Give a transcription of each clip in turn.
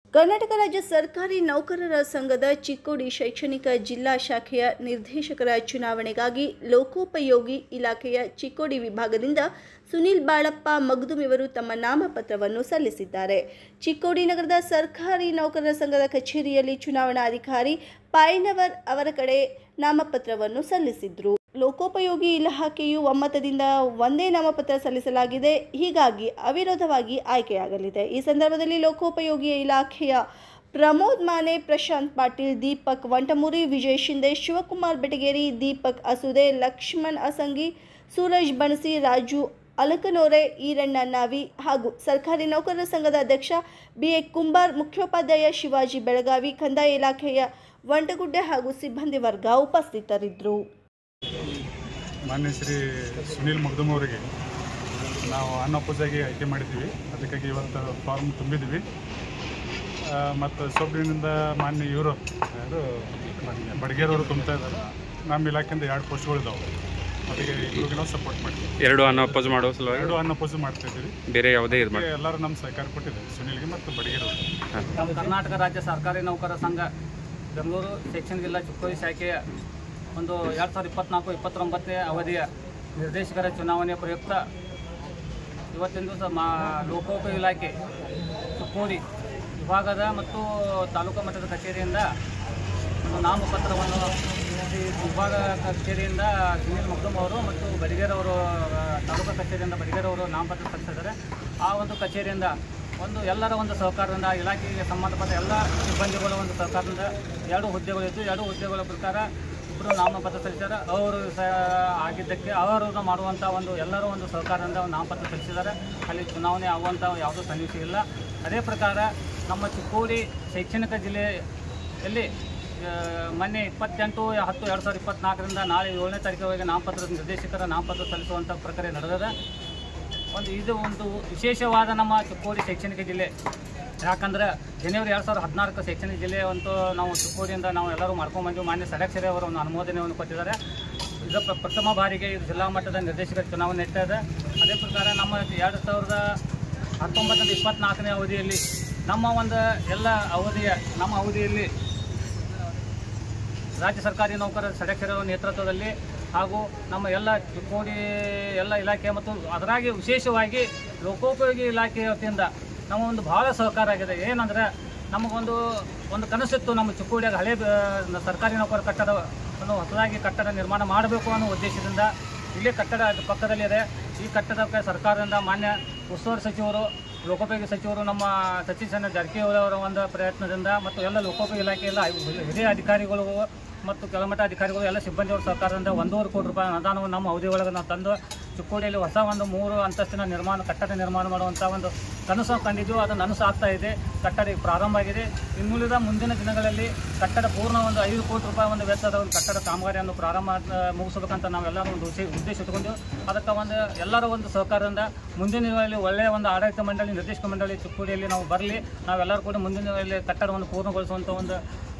ಕರ್ನಾಟಕ ರಾಜ್ಯ ಸರ್ಕಾರಿ ನೌಕರರ ಸಂಘದ ಚಿಕ್ಕೋಡಿ ಶೈಕ್ಷಣಿಕ ಜಿಲ್ಲಾ ಶಾಖೆಯ ನಿರ್ದೇಶಕರ ಚುನಾವಣೆಗಾಗಿ ಲೋಕೋಪಯೋಗಿ ಇಲಾಖೆಯ ಚಿಕ್ಕೋಡಿ ವಿಭಾಗದಿಂದ ಸುನಿಲ್ ಬಾಳಪ್ಪ ಮಗ್ದುಮ್ ಇವರು ತಮ್ಮ ನಾಮಪತ್ರವನ್ನು ಸಲ್ಲಿಸಿದ್ದಾರೆ ಚಿಕ್ಕೋಡಿ ನಗರದ ಸರ್ಕಾರಿ ನೌಕರರ ಸಂಘದ ಕಚೇರಿಯಲ್ಲಿ ಚುನಾವಣಾಧಿಕಾರಿ ಪಾಯ್ನವರ್ ಅವರ ಕಡೆ ನಾಮಪತ್ರವನ್ನು ಸಲ್ಲಿಸಿದ್ರು ಲೋಕೋಪಯೋಗಿ ಇಲಾಖೆಯು ಒಮ್ಮತದಿಂದ ಒಂದೇ ನಾಮಪತ್ರ ಸಲ್ಲಿಸಲಾಗಿದೆ ಹೀಗಾಗಿ ಅವಿರೋಧವಾಗಿ ಆಯ್ಕೆಯಾಗಲಿದೆ ಈ ಸಂದರ್ಭದಲ್ಲಿ ಲೋಕೋಪಯೋಗಿ ಇಲಾಖೆಯ ಪ್ರಮೋದ್ ಮಾನೆ ಪ್ರಶಾಂತ್ ಪಾಟೀಲ್ ದೀಪಕ್ ವಂಟಮುರಿ ವಿಜಯ್ ಶಿಂದೆ ಶಿವಕುಮಾರ್ ಬೆಟಗೇರಿ ದೀಪಕ್ ಅಸುದೆ ಲಕ್ಷ್ಮಣ್ ಅಸಂಗಿ ಸೂರಜ್ ಬಣಸಿ ರಾಜು ಅಲಕನೋರೆ ಈರಣ್ಣ ನಾವಿ ಹಾಗೂ ಸರ್ಕಾರಿ ನೌಕರರ ಸಂಘದ ಅಧ್ಯಕ್ಷ ಬಿ ಎ ಕುಂಬಾರ್ ಮುಖ್ಯೋಪಾಧ್ಯಾಯ ಶಿವಾಜಿ ಬೆಳಗಾವಿ ಕಂದಾಯ ಇಲಾಖೆಯ ವಂಟಗುಡ್ಡೆ ಹಾಗೂ ಸಿಬ್ಬಂದಿ ವರ್ಗ ಉಪಸ್ಥಿತರಿದ್ದರು ಮಾನ್ಯ ಶ್ರೀ ಸುನೀಲ್ ಮಗ್ದುಮ್ ಅವರಿಗೆ ನಾವು ಅನ್ನ ಪೂಜೆಗೆ ಆಯ್ಕೆ ಮಾಡಿದ್ದೀವಿ ಅದಕ್ಕಾಗಿ ಇವತ್ತು ಫಾರ್ಮ್ ತುಂಬಿದ್ವಿ ಮತ್ತು ಸೊಬ್ಬಿನಿಂದ ಮಾನ್ಯ ಇವರು ಯಾರು ಬಡಗೇರವರು ತುಂಬ್ತಾ ಇದ್ದಾರೆ ನಮ್ಮ ಇಲಾಖೆಯಿಂದ ಎರಡು ಪೋಸ್ಟ್ಗಳಿದ್ದಾವೆ ಅದಕ್ಕೆ ಇವ್ರಿಗೆ ನಾವು ಸಪೋರ್ಟ್ ಮಾಡ್ತೀವಿ ಎರಡು ಅನ್ನ ಅಪ್ಪೋಸ್ ಮಾಡೋ ಸಲುವಾಗಿ ಎರಡು ಅನ್ನ ಪೂಜೆ ಮಾಡ್ತಾ ಇದ್ದೀವಿ ಬೇರೆ ಯಾವುದೇ ಇದು ಮಾಡಿ ಎಲ್ಲರೂ ನಮ್ಮ ಸಹಕಾರ ಕೊಟ್ಟಿದ್ದಾರೆ ಸುನೀಲ್ಗೆ ಮತ್ತು ಬಡಗೇರವ್ರಿಗೆ ನಮ್ಮ ಕರ್ನಾಟಕ ರಾಜ್ಯ ಸರ್ಕಾರಿ ನೌಕರರ ಸಂಘ ಬೆಂಗಳೂರು ಶೈಕ್ಷಣಿಕ ಜಿಲ್ಲಾ ಚಿಕ್ಕೋಡಿ ಶಾಖೆಯ ಒಂದು ಎರಡು ಸಾವಿರದ ಇಪ್ಪತ್ನಾಲ್ಕು ಇಪ್ಪತ್ತೊಂಬತ್ತನೇ ಅವಧಿಯ ನಿರ್ದೇಶಕರ ಚುನಾವಣೆ ಪ್ರಯುಕ್ತ ಇವತ್ತಿನ ದಿವಸ ಮಾ ಲೋಕೋಪಯೋಗಿ ಇಲಾಖೆ ಚಿಕ್ಕೋಡಿ ವಿಭಾಗದ ಮತ್ತು ತಾಲೂಕು ಮಟ್ಟದ ಕಚೇರಿಯಿಂದ ಒಂದು ನಾಮಪತ್ರವನ್ನು ಈ ವಿಭಾಗ ಕಚೇರಿಯಿಂದ ಸುನೀಲ್ ಮಗ್ದುಮ್ ಅವರು ಮತ್ತು ಬಡಿಗೇರ್ ಅವರು ಆ, ತಾಲೂಕು ಕಚೇರಿಯಿಂದ ಬಡಿಗೇರ್ ಅವರು ನಾಮಪತ್ರ ಸಲ್ಲಿಸಿದ್ದಾರೆ ಆ ಒಂದು ಕಚೇರಿಯಿಂದ ಒಂದು ಎಲ್ಲರ ಒಂದು ಸಹಕಾರದಿಂದ ಇಲಾಖೆಗೆ ಸಂಬಂಧಪಟ್ಟ ಎಲ್ಲ ಸಿಬ್ಬಂದಿಗಳ ಒಂದು ಸಹಕಾರದಿಂದ ಎರಡು ಹುದ್ದೆಗಳಿದ್ದು ಎರಡು ಹುದ್ದೆಗಳ ಪ್ರಕಾರ ಇಬ್ಬರು ನಾಮಪತ್ರ ಸಲ್ಲಿಸಿದ್ದಾರೆ ಅವರು ಸಹ ಆಗಿದ್ದಕ್ಕೆ ಅವರು ಮಾಡುವಂಥ ಒಂದು ಎಲ್ಲರೂ ಒಂದು ಸಹಕಾರದಿಂದ ಒಂದು ನಾಮಪತ್ರ ಸಲ್ಲಿಸಿದ್ದಾರೆ ಅಲ್ಲಿ ಚುನಾವಣೆ ಆಗುವಂಥ ಯಾವುದೂ ಸನ್ನಿವೇಶ ಇಲ್ಲ ಅದೇ ಪ್ರಕಾರ ನಮ್ಮ ಚಿಕ್ಕೋಡಿ ಶೈಕ್ಷಣಿಕ ಜಿಲ್ಲೆಯಲ್ಲಿ ಆ, ಮೊನ್ನೆ ಇಪ್ಪತ್ತೆಂಟು ಹತ್ತು ಎರಡು ಸಾವಿರದ ಇಪ್ಪತ್ನಾಲ್ಕರಿಂದ ನಾಳೆ ಏಳನೇ ತಾರೀಕಿನವರೆಗೆ ನಾಮಪತ್ರ ನಿರ್ದೇಶಕರ ನಾಮಪತ್ರ ಸಲ್ಲಿಸುವಂಥ ಪ್ರಕ್ರಿಯೆ ನಡೆದಿದೆ ಒಂದು ಇದು ಒಂದು ವಿಶೇಷವಾದ ನಮ್ಮ ಚಿಕ್ಕೋಡಿ ಶೈಕ್ಷಣಿಕ ಜಿಲ್ಲೆ ಯಾಕಂದ್ರೆ ಜನವರಿ ಎರಡು ಸಾವಿರದ ಹದಿನಾಲ್ಕು ಶೈಕ್ಷಣಿಕ ಜಿಲ್ಲೆ ಅಂತೂ ನಾವು ಚಿಕ್ಕೋಡಿಯಿಂದ ನಾವು ಎಲ್ಲರೂ ಮಾಡ್ಕೊಂಡ್ಬಂದು ಮಾನ್ಯ ಸಡಕ್ಷರಿ ಅವರು ಒಂದು ಅನುಮೋದನೆಯನ್ನು ಕೊಟ್ಟಿದ್ದಾರೆ ಇದು ಪ್ರ- ಪ್ರಥಮ ಬಾರಿಗೆ ಇದು ಜಿಲ್ಲಾ ಮಟ್ಟದ ನಿರ್ದೇಶಕರ ಚುನಾವಣೆ ನಡೀತಾ ಇದೆ ಅದೇ ಪ್ರಕಾರ ನಮ್ಮ ಎರಡು ಸಾವಿರದ ಹತ್ತೊಂಬತ್ತರಿಂದ ಇಪ್ಪತ್ನಾಲ್ಕನೇ ಅವಧಿಯಲ್ಲಿ ನಮ್ಮ ಒಂದು ಎಲ್ಲ ಅವಧಿಯ ನಮ್ಮ ಅವಧಿಯಲ್ಲಿ ರಾಜ್ಯ ಸರ್ಕಾರಿ ನೌಕರರ ಸದಸ್ಯರ ನೇತೃತ್ವದಲ್ಲಿ ಹಾಗೂ ನಮ್ಮ ಎಲ್ಲ ಚಿಕ್ಕೋಡಿ ಎಲ್ಲ ಇಲಾಖೆ ಮತ್ತು ಅದರಾಗಿ ವಿಶೇಷವಾಗಿ ಲೋಕೋಪಯೋಗಿ ಇಲಾಖೆ ವತಿಯಿಂದ ನಮ್ಮ ಒಂದು ಭಾಳ ಸಹಕಾರ ಆಗಿದೆ ಏನಂದ್ರೆ ನಮಗೊಂದು ಒಂದು ಕನಸಿತ್ತು ನಮ್ಮ ಚಿಕ್ಕೋಡಿಯಾಗ ಹಳೆ ಬ- ಸರ್ಕಾರಿ ನೌಕರ ಕಟ್ಟಡವನ್ನು ಹೊಸದಾಗಿ ಕಟ್ಟಡ ನಿರ್ಮಾಣ ಮಾಡಬೇಕು ಅನ್ನೋ ಉದ್ದೇಶದಿಂದ ಇಲ್ಲೇ ಕಟ್ಟಡ ಪಕ್ಕದಲ್ಲಿದೆ ಈ ಕಟ್ಟಡಕ್ಕೆ ಸರ್ಕಾರದಿಂದ ಮಾನ್ಯ ಉಸ್ತುವಾರಿ ಸಚಿವರು ಲೋಕೋಪಯೋಗಿ ಸಚಿವರು ನಮ್ಮ ಸತೀಶ್ ಚಂದ್ರ ಜಾರಕಿಹೊಳಿ ಅವರ ಒಂದು ಪ್ರಯತ್ನದಿಂದ ಮತ್ತು ಎಲ್ಲ ಲೋಕೋಪಯೋಗಿ ಇಲಾಖೆಯಲ್ಲ ಹಿರಿಯ ಅಧಿಕಾರಿಗಳು ಮತ್ತು ಕೆಳಮಟ್ಟ ಅಧಿಕಾರಿಗಳು ಎಲ್ಲ ಸಿಬ್ಬಂದಿಯವರ ಸಹಕಾರದಿಂದ ಒಂದೂವರೆ ಕೋಟಿ ರೂಪಾಯಿ ಅನುದಾನವನ್ನು ನಮ್ಮ ಅವಧಿ ಒಳಗೆ ನಾವು ತಂದು ಚಿಕ್ಕೋಡಿಯಲ್ಲಿ ಹೊಸ ಒಂದು ಮೂರು ಅಂತಸ್ತಿನ ನಿರ್ಮಾಣ ಕಟ್ಟಡ ನಿರ್ಮಾಣ ಮಾಡುವಂಥ ಒಂದು ಕನಸು ಕಂಡಿದ್ದು ಅದು ನನಸು ಆಗ್ತಾ ಇದೆ ಕಟ್ಟಡ ಈಗ ಪ್ರಾರಂಭ ಆಗಿದೆ ಇನ್ನುಳಿದ ಮುಂದಿನ ದಿನಗಳಲ್ಲಿ ಕಟ್ಟಡ ಪೂರ್ಣ ಒಂದು ಐದು ಕೋಟಿ ರೂಪಾಯಿ ಒಂದು ವೆಚ್ಚದ ಒಂದು ಕಟ್ಟಡ ಕಾಮಗಾರಿಯನ್ನು ಪ್ರಾರಂಭ ಆ, ಮುಗಿಸಬೇಕಂತ ನಾವೆಲ್ಲರೂ ಒಂದು ಉದ್ದೇಶ ಉದ್ದೇಶ ಇಟ್ಕೊಂಡು ಅದಕ್ಕೆ ಒಂದು ಎಲ್ಲರ ಒಂದು ಸಹಕಾರದಿಂದ ಮುಂದಿನ ದಿನಗಳಲ್ಲಿ ಒಳ್ಳೆಯ ಒಂದು ಆಡಳಿತ ಮಂಡಳಿ ನಿರ್ದೇಶಕ ಮಂಡಳಿ ಚಿಕ್ಕೋಡಿಯಲ್ಲಿ ನಾವು ಬರಲಿ ನಾವೆಲ್ಲರೂ ಕೂಡ ಮುಂದಿನ ದಿನಗಳಲ್ಲಿ ಕಟ್ಟಡವನ್ನು ಪೂರ್ಣಗೊಳಿಸುವಂಥ ಒಂದು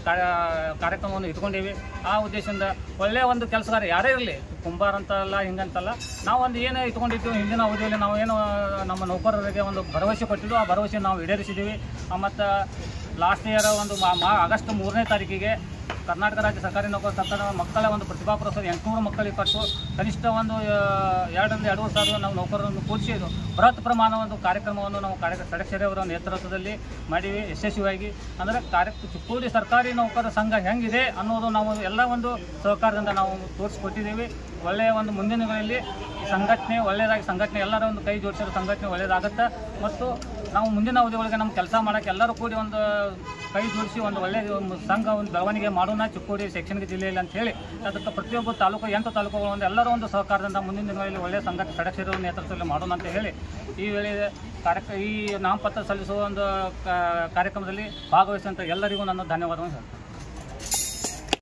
ಕಾ- ಕಾರ್ಯಕ್ರಮವನ್ನು ಇಟ್ಕೊಂಡೀವಿ ಆ ಉದ್ದೇಶದಿಂದ ಒಳ್ಳೆಯ ಒಂದು ಕೆಲಸಗಾರ ಯಾರೇ ಇರಲಿ ಕುಂಬಾರ ಅಂತಲ್ಲ ಹಿಂಗಂತಲ್ಲ ನಾವು ಒಂದು ಏನು ಇಟ್ಕೊಂಡಿದ್ದೀವಿ ಹಿಂದಿನ ಅವಧಿಯಲ್ಲಿ ನಾವು ಏನು ನಮ್ಮ ನೌಕರರಿಗೆ ಒಂದು ಭರವಸೆ ಕೊಟ್ಟಿದ್ದು ಆ ಭರವಸೆ ನಾವು ಈಡೇರಿಸಿದ್ದೀವಿ ಮತ್ತು ಲಾಸ್ಟ್ ಇಯರ್ ಒಂದು ಮಾ ಮಾ ಆಗಸ್ಟ್ ಮೂರನೇ ತಾರೀಕಿಗೆ ಕರ್ನಾಟಕ ರಾಜ್ಯ ಸರ್ಕಾರಿ ನೌಕರ ಸರ್ಕಾರ ಮಕ್ಕಳ ಒಂದು ಪ್ರತಿಭಾ ಪುರಸ್ಕಾರ ಎಂಟುನೂರು ಮಕ್ಕಳಿಗೆ ಕೊಟ್ಟು ಕನಿಷ್ಠ ಒಂದು ಆ, ಎರಡರಿಂದ ಎರಡೂವರೆ ಸಾವಿರ ನಾವು ನೌಕರರನ್ನು ಕೂಡಿಸಿ ಇದು ಬೃಹತ್ ಪ್ರಮಾಣ ಒಂದು ಕಾರ್ಯಕ್ರಮವನ್ನು ನಾವು ಕಾರ್ಯ ಸದಸ್ಯರೇ ಅವರ ನೇತೃತ್ವದಲ್ಲಿ ಮಾಡೀವಿ ಯಶಸ್ವಿಯಾಗಿ ಅಂದರೆ ಕಾರ್ಯ ಚಿಕ್ಕೋಡಿ ಸರ್ಕಾರಿ ನೌಕರರ ಸಂಘ ಹೆಂಗಿದೆ ಅನ್ನೋದು ನಾವು ಎಲ್ಲ ಒಂದು ಸಹಕಾರದಿಂದ ನಾವು ತೋರಿಸ್ಕೊಟ್ಟಿದ್ದೀವಿ ಒಳ್ಳೆಯ ಒಂದು ಮುಂದಿನ ದಿನಗಳಲ್ಲಿ ಈ ಸಂಘಟನೆ ಒಳ್ಳೆಯದಾಗಿ ಸಂಘಟನೆ ಎಲ್ಲರ ಒಂದು ಕೈ ಜೋಡಿಸಿರೋ ಸಂಘಟನೆ ಒಳ್ಳೆಯದಾಗುತ್ತೆ ಮತ್ತು ನಾವು ಮುಂದಿನ ಅವಧಿಯೊಳಗೆ ನಮ್ಮ ಕೆಲಸ ಮಾಡೋಕ್ಕೆ ಎಲ್ಲರೂ ಕೂಡಿ ಒಂದು ಕೈ ಜೋಡಿಸಿ ಒಂದು ಒಳ್ಳೆಯ ಒಂದು ಸಂಘ ಒಂದು ಬೆಳವಣಿಗೆ ಮಾಡೋಣ ಚಿಕ್ಕೋಡಿ ಶೈಕ್ಷಣಿಕ ಜಿಲ್ಲೆಯಲ್ಲಿ ಅಂತ ಹೇಳಿ ಅದಕ್ಕೆ ಪ್ರತಿಯೊಬ್ಬ ತಾಲೂಕು ಎಂಟು ತಾಲೂಕುಗಳು ಒಂದು ಎಲ್ಲರೂ ಒಂದು ಸಹಕಾರದಿಂದ ಮುಂದಿನ ದಿನಗಳಲ್ಲಿ ಒಳ್ಳೆಯ ಸಂಘಟನೆ ಸದಸ್ಯರ ನೇತೃತ್ವದಲ್ಲಿ ಮಾಡೋಣ ಅಂತ ಹೇಳಿ ಈ ವೇಳೆ ಕಾರ್ಯಕ್ರ ಈ ನಾಮಪತ್ರ ಸಲ್ಲಿಸುವ ಒಂದು ಕಾ- ಕಾರ್ಯಕ್ರಮದಲ್ಲಿ ಭಾಗವಹಿಸುವಂಥ ಎಲ್ಲರಿಗೂ ನಾನು ಧನ್ಯವಾದವನ್ನು ಹೇಳ್ತೀನಿ